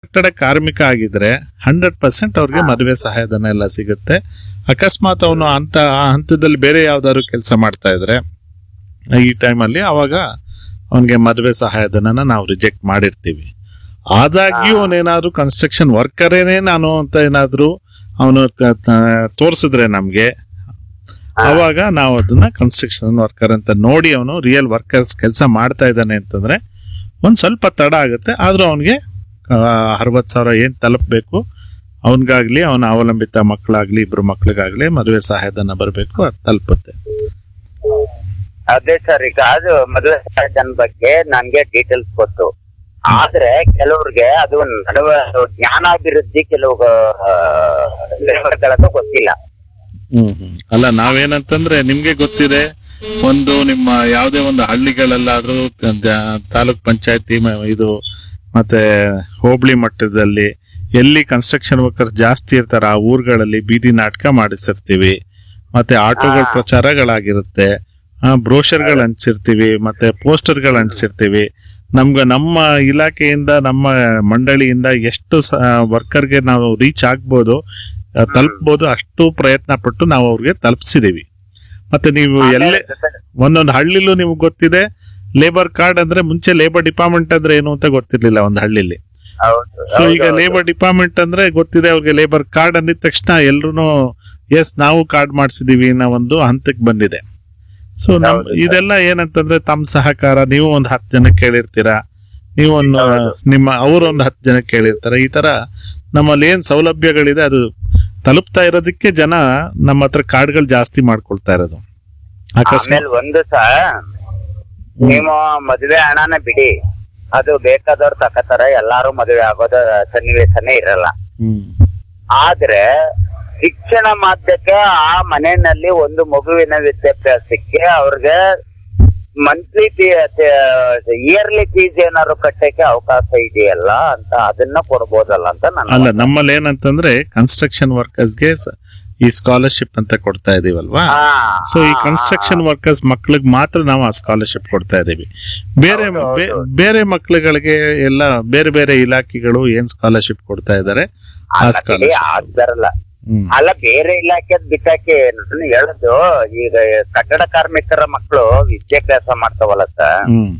ಕಟ್ಟಡ ಕಾರ್ಮಿಕ ಆಗಿದ್ರೆ ಹಂಡ್ರೆಡ್ ಪರ್ಸೆಂಟ್ ಅವ್ರಿಗೆ ಮದುವೆ ಸಹಾಯಧನ ಎಲ್ಲ ಸಿಗುತ್ತೆ ಅಕಸ್ಮಾತ್ ಅವನು ಅಂತ ಆ ಹಂತದಲ್ಲಿ ಬೇರೆ ಯಾವ್ದಾದ್ರು ಕೆಲಸ ಮಾಡ್ತಾ ಇದ್ರೆ ಈ ಟೈಮಲ್ಲಿ ಅವಾಗ ಅವನಿಗೆ ಮದುವೆ ಸಹಾಯಧನನ ನಾವು ರಿಜೆಕ್ಟ್ ಮಾಡಿರ್ತೀವಿ ಆದಾಗ್ಯೂ ಅವನೇನಾದ್ರೂ ಕನ್ಸ್ಟ್ರಕ್ಷನ್ ವರ್ಕರೇನೆ ನಾನು ಅಂತ ಏನಾದ್ರೂ ಅವನು ತೋರಿಸಿದ್ರೆ ನಮ್ಗೆ ಅವಾಗ ನಾವು ಅದನ್ನ ಕನ್ಸ್ಟ್ರಕ್ಷನ್ ವರ್ಕರ್ ಅಂತ ನೋಡಿ ಅವನು ರಿಯಲ್ ವರ್ಕರ್ಸ್ ಕೆಲಸ ಮಾಡ್ತಾ ಇದ್ದಾನೆ ಅಂತಂದ್ರೆ ಒಂದ್ ಸ್ವಲ್ಪ ತಡ ಆಗುತ್ತೆ ಆದ್ರೂ ಅವನಿಗೆ ಅರವತ್ ಸಾವಿರ ಏನ್ ತಲುಪಬೇಕು ಅವನಿಗಾಗ್ಲಿ ಅವನ ಅವಲಂಬಿತ ಮಕ್ಕಳಾಗ್ಲಿ ಇಬ್ರು ಮಕ್ಳಿಗಾಗ್ಲಿ ಮದುವೆ ಸಹಾಯಧನ ಬರಬೇಕು ಅದು ತಲುಪುತ್ತೆ ಅದೇ ಸರ್ ಈಗ ಅದು ಮದುವೆ ಸಹಾಯಧನ ಬಗ್ಗೆ ನನ್ಗೆ ಡೀಟೇಲ್ಸ್ ಗೊತ್ತು ಆದ್ರೆ ಕೆಲವ್ರಿಗೆ ಅದು ನಡುವೆ ಜ್ಞಾನಾಭಿವೃದ್ಧಿ ಕೆಲವು ನಿರ್ವಹಣೆಗಳದ್ದು ಗೊತ್ತಿಲ್ಲ ಹ್ಮ್ ಹ್ಮ್. ಅಲ್ಲ ನಾವೇನಂತಂದ್ರೆ ನಿಮ್ಗೆ ಗೊತ್ತಿದೆ ಒಂದು ನಿಮ್ಮ ಯಾವುದೇ ಒಂದು ಹಳ್ಳಿಗಳಲ್ಲಾದ್ರೂ ಜ- ತಾಲೂಕ್ ಪಂಚಾಯತಿ ಇದು ಮತ್ತೆ ಹೋಬಳಿ ಮಟ್ಟದಲ್ಲಿ ಎಲ್ಲಿ ಕನ್ಸ್ಟ್ರಕ್ಷನ್ ವರ್ಕರ್ಸ್ ಜಾಸ್ತಿ ಇರ್ತಾರ ಆ ಊರುಗಳಲ್ಲಿ ಬೀದಿ ನಾಟಕ ಮಾಡಿಸಿರ್ತೀವಿ ಮತ್ತೆ ಆಟೋಗಳ ಹಾ. ಪ್ರಚಾರಗಳಾಗಿರುತ್ತೆ ಬ್ರೋಷರ್ಗಳು ಹಂಚಿರ್ತೀವಿ ಮತ್ತೆ ಪೋಸ್ಟರ್ಗಳು ಹಂಚಿರ್ತೀವಿ ನಮ್ಗೆ ನಮ್ಮ ಇಲಾಖೆಯಿಂದ ನಮ್ಮ ಮಂಡಳಿಯಿಂದ ಎಷ್ಟು ವರ್ಕರ್ಗೆ ನಾವು ರೀಚ್ ಆಗ್ಬೋದು ಆ, ತಲುಪ್ಬೋದು ಅಷ್ಟು ಪ್ರಯತ್ನ ಪಟ್ಟು ನಾವು ಅವ್ರಿಗೆ ತಲುಪಿಸಿದೀವಿ ಮತ್ತೆ ನೀವು ಎಲ್ಲೇ ಒಂದೊಂದು ಹಳ್ಳಿಲೂ ನಿಮ್ಗೆ ಗೊತ್ತಿದೆ ಲೇಬರ್ ಕಾರ್ಡ್ ಅಂದ್ರೆ ಮುಂಚೆ ಲೇಬರ್ ಡಿಪಾರ್ಟ್ಮೆಂಟ್ ಅಂದ್ರೆ ಏನು ಅಂತ ಗೊತ್ತಿರ್ಲಿಲ್ಲ ಒಂದು ಹಳ್ಳಿಲಿ ಹೌದು ಸೊ ಈಗ ಹೌದು, ಲೇಬರ್ ಡಿಪಾರ್ಟ್ಮೆಂಟ್ ಅಂದ್ರೆ ಗೊತ್ತಿದೆ ಅವ್ರಿಗೆ ಲೇಬರ್ ಕಾರ್ಡ್ ಅಂದಿದ ತಕ್ಷಣ ಎಲ್ರು ಎಸ್ ನಾವು ಕಾರ್ಡ್ ಮಾಡಿಸಿದೀವಿ ಅನ್ನೋ ಒಂದು ಹಂತಕ್ಕೆ ಬಂದಿದೆ ಸೊ ನಮ್ ಹೌದು, ಸರ್. ಇದೆಲ್ಲ ಏನಂತಂದ್ರೆ ತಮ್ಮ ಸಹಕಾರ ನೀವು ಒಂದ್ ಹತ್ತು ಜನ ಕೇಳಿರ್ತೀರಾ ನೀವು ಒಂದು ಹೌದು. ನಿಮ್ಮ ಅವ್ರು ಒಂದು ಹತ್ತು ಜನ ಕೇಳಿರ್ತಾರೆ ಈ ತರ ನಮ್ಮಲ್ಲಿ ಏನ್ ಸೌಲಭ್ಯಗಳಿದೆ ಅದು ತಲುಪ್ತಾ ಇರೋದಕ್ಕೆ ಜನ ನಮ್ಮ ಹತ್ರ ಕಾರ್ಡ್ಗಳು ಜಾಸ್ತಿ ಮಾಡ್ಕೊಳ್ತಾ ಇರೋದು ಅಕಸ್ಮಾತ್ ಆಮೇಲೆ ಒಂದು ಸಹ ನೀವು ಮದುವೆ ಹಣನ ಬಿಡಿ ಅದು ಬೇಕಾದವ್ರು ತಕತಾರ ಎಲ್ಲಾರು ಮದುವೆ ಆಗೋದ ಸನ್ನಿವೇಶನೇ ಇರಲ್ಲ ಹ್ಮ್ ಆದ್ರೆ ಶಿಕ್ಷಣ ಮಾಧ್ಯಕ್ಕೆ ಆ ಮನೆಯಲ್ಲಿ ಒಂದು ಮಗುವಿನ ವಿದ್ಯಾಭ್ಯಾಸಕ್ಕೆ ಅವ್ರಿಗೆ ಮಂತ್ಲಿ ಇಯರ್ಲಿ ಫೀಸ್ ಏನಾದ್ರು ಕಟ್ಟಕ್ಕೆ ಅವಕಾಶ ಇದೆಯಲ್ಲ ಅಂತ ಅದನ್ನ ಕೊಡ್ಬೋದಲ್ಲ ಅಂತ ನನ್ನ ಅಲ್ಲ ನಮ್ಮಲ್ಲಿ ಏನಂತಂದ್ರೆ ಕನ್ಸ್ಟ್ರಕ್ಷನ್ ವರ್ಕರ್ಸ್ಗೆ ಈ ಸ್ಕಾಲರ್ಶಿಪ್ ಅಂತ ಕೊಡ್ತಾ ಇದೀವಲ್ವಾ ಹಾ, ಸೊ ಈ ಹಾ, ಕನ್ಸ್ಟ್ರಕ್ಷನ್ ವರ್ಕರ್ಸ್ ಮಕ್ಳಿಗೆ ಮಾತ್ರ ನಾವು ಆ ಸ್ಕಾಲರ್ಶಿಪ್ ಕೊಡ್ತಾ ಇದೀವಿ ಬೇರೆ ಹೌದು, ಹೌದು. ಬೇ- ಬೇರೆ ಮಕ್ಳುಗಳಿಗೆ ಎಲ್ಲ ಬೇರೆ ಬೇರೆ ಇಲಾಖೆಗಳು ಏನ್ ಸ್ಕಾಲರ್ಶಿಪ್ ಕೊಡ್ತಾ ಇದಾರೆ ಆ ಅಲ್ಲ ಬಿಡಿ, ಸ್ಕಾಲರ್ಶಿಪ್ ಅದ್ ಬರಲ್ಲ ಹ್ಮ್ ಅಲ್ಲ ಬೇರೆ ಇಲಾಖೆದ್ ಬಿಟ್ಟಾಕಿ ನಾನು ಹೇಳುದು ಈಗ ಕಟ್ಟಡ ಕಾರ್ಮಿಕರ ಮಕ್ಕಳು ವಿದ್ಯಾಭ್ಯಾಸ ಮಾಡ್ತಾವಲ್ಲ ಸರ್ ಹ್ಮ್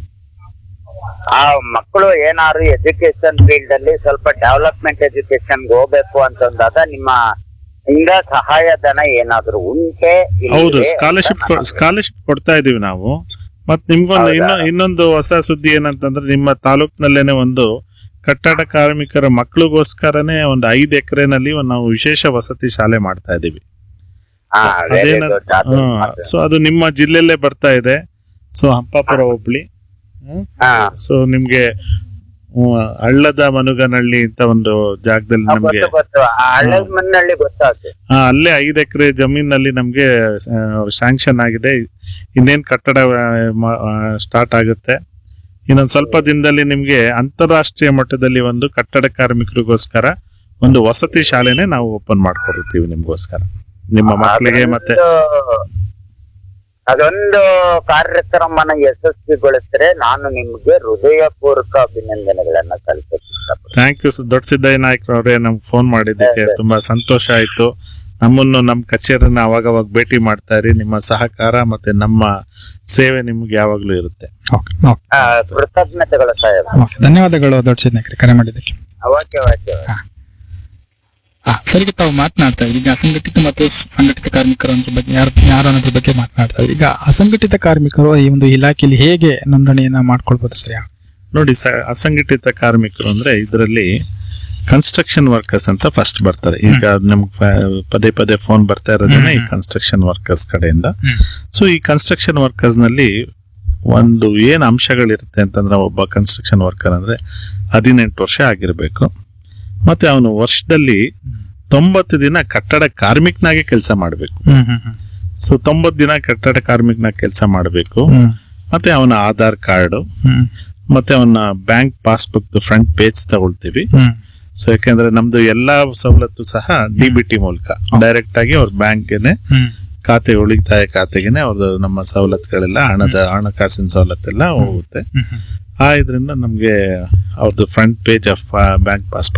ಆ ಮಕ್ಕಳು ಏನಾದ್ರು ಎಜುಕೇಶನ್ ಫೀಲ್ಡ್ ಅಲ್ಲಿ ಸ್ವಲ್ಪ ಡೆವಲಪ್ಮೆಂಟ್ ಎಜುಕೇಶನ್ ಹೋಗ್ಬೇಕು ಅಂತಂದಾಗ ನಿಮ್ಮ ಹಿಂಗ ಸಹಾಯಧನ ಏನಾದ್ರು ಉಂಟೆ ಹೌದು ಇಲ್ವೇ ಅಂತ ಸ್ಕಾಲರ್ಶಿಪ್ ನನ್ನ ಸ್ಕಾಲರ್ಶಿಪ್ ಕೊಡ್ತಾ ಇದೀವಿ ನಾವು ಮತ್ ನಿಮ್ಗೊಂದು ಹೌದಾ? ಇನ್ನೊ ಇನ್ನೊಂದು ಹೊಸ ಸುದ್ದಿ ಏನಂತಂದ್ರೆ ನಿಮ್ಮ ತಾಲೂಕ್ನಲ್ಲೇನೆ ಒಂದು ಕಟ್ಟಡ ಕಾರ್ಮಿಕರ ಮಕ್ಳಿಗೋಸ್ಕರನೇ ಒಂದು ಐದು ಎಕರೆನಲ್ಲಿ ನಾವು ವಿಶೇಷ ವಸತಿ ಶಾಲೆ ಮಾಡ್ತಾ ಇದೀವಿ ಹಾ, very ಅದೇನ good. ಅದು ಮಾತ್ರ. ಸೊ ಅದು ನಿಮ್ಮ ಜಿಲ್ಲೆಯಲ್ಲೇ ಬರ್ತಾ ಇದೆ ಸೊ ಹಂಪಾಪುರ ಹೋಬಳಿ ಹಾ. ಸೊ ನಿಮ್ಗೆ ಹ್ಮ್, ಹಳ್ಳದ ಮನುಗನಹಳ್ಳಿ ಅಂತ ಒಂದು ಜಾಗದಲ್ಲಿ ಆ, ನಮ್ಗೆ ಗೊತ್ತು ಗೊತ್ತು ಆ ಹಳ್ಳದ ಮಣ್ಣಲ್ಲಿ ಗೊತ್ತಾಗ್ತದೆ ಆ, ಅಲ್ಲೇ ಐದು ಎಕರೆ ಜಮೀನಲ್ಲಿ ನಮ್ಗೆ ಸ್ಯಾಂಕ್ಷನ್ ಆಗಿದೆ ಇನ್ನೇನ್ ಕಟ್ಟಡ ಸ್ಟಾರ್ಟ್ ಆಗುತ್ತೆ ಇನ್ನೊಂದ್ ಸ್ವಲ್ಪ ದಿನದಲ್ಲಿ ನಿಮ್ಗೆ ಅಂತಾರಾಷ್ಟ್ರೀಯ ಮಟ್ಟದಲ್ಲಿ ಒಂದು ಕಟ್ಟಡ ಕಾರ್ಮಿಕರಿಗೋಸ್ಕರ ಒಂದು ವಸತಿ ಶಾಲೆನೆ ನಾವು ಓಪನ್ ಮಾಡ್ಕೊಡ್ತೀವಿ ನಿಮ್ಗೋಸ್ಕರ ನಿಮ್ಮ ಮಕ್ಕಳಿಗೆ ಮತ್ತೆ ಅದೊಂದು- ಅದೊಂದು ಕಾರ್ಯಕ್ರಮನ ಯಶಸ್ವಿಗೊಳಿಸಿದ್ರೆ ನಾನು ನಿಮ್ಗೆ ಹೃದಯಪೂರ್ವಕ ಅಭಿನಂದನೆಗಳನ್ನ ಸಲ್ಲಿಸಕ್ಕೆ ಇಷ್ಟಪಡ್ತೀನಿ ಥ್ಯಾಂಕ್ ಯು ದೊಡ್ಡ ಸಿದ್ದಯ್ಯ ನಾಯ್ಕರವ್ರೆ ನಮ್ಗೆ ಫೋನ್ ಮಾಡಿದ್ದಕ್ಕೆ ತುಂಬಾ ಸಂತೋಷ ಆಯ್ತು ನಮ್ಮನ್ನು ನಮ್ಮ ಕಚೇರಿನ ಅವಾಗ ಅವಾಗ ಭೇಟಿ ಮಾಡ್ತಾ ಇರಿ ನಿಮ್ಮ ಸಹಕಾರ ಮತ್ತೆ ನಮ್ಮ ಸೇವೆ ನಿಮ್ಗೆ ಯಾವಾಗ್ಲೂ ಇರುತ್ತೆ ಓಕೆ ಓಕೆ ಆ, ಕೃತಜ್ಞತೆಗಳು ಸಾಹೇಬ್ ಓಕೆ ಧನ್ಯವಾದಗಳು ದೊಡ್ಡ ಸಿದ್ನಾಯ್ಕರಿ ಕರೆ ಮಾಡಿದ್ದಕ್ಕೆ ಓಕೆ ಓಕೆ ಹಾ, ಸರಿಗೆ ತಾವು ಮಾತನಾಡ್ತಾ ಇದ್ದೀವಿ ಈಗ ಅಸಂಘಟಿತ ಮತ್ತು ಸಂಘಟಿತ ಕಾರ್ಮಿಕರು ಅನ್ನೋದ್ರ ಬಗ್ಗೆ ಯಾರು ಯಾರು ಅನ್ನೋದ್ರ ಬಗ್ಗೆ ಮಾತನಾಡ್ತಾ ಇದ್ದೀವಿ ಈಗ ಅಸಂಘಟಿತ ಕಾರ್ಮಿಕರು ಈ ಒಂದು ಇಲಾಖೆಯಲ್ಲಿ ಹೇಗೆ ನೋಂದಣಿಯನ್ನ ಮಾಡ್ಕೊಳ್ಬೋದು ಸರ್ ನೋಡಿ ಸ ಅಸಂಘಟಿತ ಕಾರ್ಮಿಕರು ಅಂದ್ರೆ ಇದರಲ್ಲಿ ಕನ್ಸ್ಟ್ರಕ್ಷನ್ ವರ್ಕರ್ಸ್ ಅಂತ ಫಸ್ಟ್ ಬರ್ತಾರೆ ಈಗ ನಮ್ಗೆ ಪ- ಪದೇ ಪದೇ ಫೋನ್ ಬರ್ತಾ ಇರೋದನ್ನ ಈ ಹ್ಮ್. ಕನ್ಸ್ಟ್ರಕ್ಷನ್ ವರ್ಕರ್ಸ್ ಕಡೆಯಿಂದ ಹ್ಮ್. ಸೊ ಈ ಕನ್ಸ್ಟ್ರಕ್ಷನ್ ವರ್ಕರ್ಸ್ ನಲ್ಲಿ ಒಂದು ಏನ್ ಅಂಶಗಳಿರುತ್ತೆ ಅಂತಂದ್ರೆ ಒಬ್ಬ ಕನ್ಸ್ಟ್ರಕ್ಷನ್ ವರ್ಕರ್ ಅಂದ್ರೆ ಹದಿನೆಂಟು ವರ್ಷ ಆಗಿರ್ಬೇಕು ಮತ್ತೆ ಅವನು ವರ್ಷದಲ್ಲಿ ತೊಂಬತ್ತು ದಿನ ಕಟ್ಟಡ ಕಾರ್ಮಿಕನಾಗಿ ಕೆಲಸ ಮಾಡಬೇಕು ಹ್ಮ್ ಹ್ಮ್ ಹ್ಮ್ ಸೊ ತೊಂಬತ್ತು ದಿನ ಕಟ್ಟಡ ಕಾರ್ಮಿಕನಾಗಿ ಕೆಲಸ ಮಾಡಬೇಕು ಹ್ಮ್ ಮತ್ತೆ ಅವನ ಆಧಾರ್ ಕಾರ್ಡ್ ಹ್ಮ್ ಮತ್ತೆ ಅವನ ಬ್ಯಾಂಕ್ ಪಾಸ್ಬುಕ್ ಫ್ರಂಟ್ ಪೇಜ್ ತಗೊಳ್ತೀವಿ ಹ್ಮ್ ಸೊ ಯಾಕಂದ್ರೆ ನಮ್ದು ಎಲ್ಲಾ ಸವಲತ್ತು ಸಹ ಡಿ ಬಿ ಟಿ ಮೂಲಕ ಡೈರೆಕ್ಟ್ ಆಗಿ ಅವ್ರ ಬ್ಯಾಂಕ್ಗೆನೆ ಹ್ಮ್ ಖಾತೆ ಉಳಿತಾಯ ಖಾತೆಗೆನೆ ಅವ್ರದ್ದು ನಮ್ಮ ಸವಲತ್ತುಗಳೆಲ್ಲ ಹಣದ ಹಣಕಾಸಿನ ಸವಲತ್ತೆಲ್ಲ ಹೋಗುತ್ತೆ ಹ್ಮ್ ಹ್ಮ್ ಆ ಇದರಿಂದ ನಮ್ಗೆ ಅವ್ರದ್ದು front page of bank passbook